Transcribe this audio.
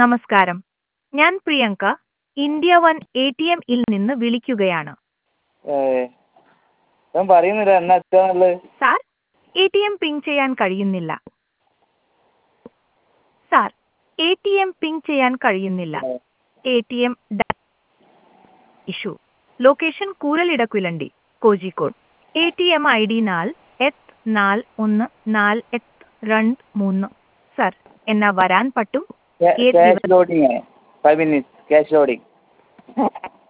നമസ്കാരം ഞാൻ Priyanka India one A T എമ്മിൽ നിന്ന് വിളിക്കുകയാണ് ഏ ഞാൻ പറയുന്നില്ല എന്നാ എത്തുകയെന്നുള്ളത് sir A T M ping ചെയ്യാൻ കഴിയുന്നില്ല sir A T M ping ചെയ്യാൻ കഴിയുന്നില്ല A T M issue location കൂരലിടക്കുലണ്ടി Kozhikode A T M I D നാല് എത്ത് നാല് ഒന്ന് നാല് എത്ത് രണ്ട് മൂന്ന് സർ എന്നാ വരാൻ പറ്റും ഏത് cash loading five minutes cash loading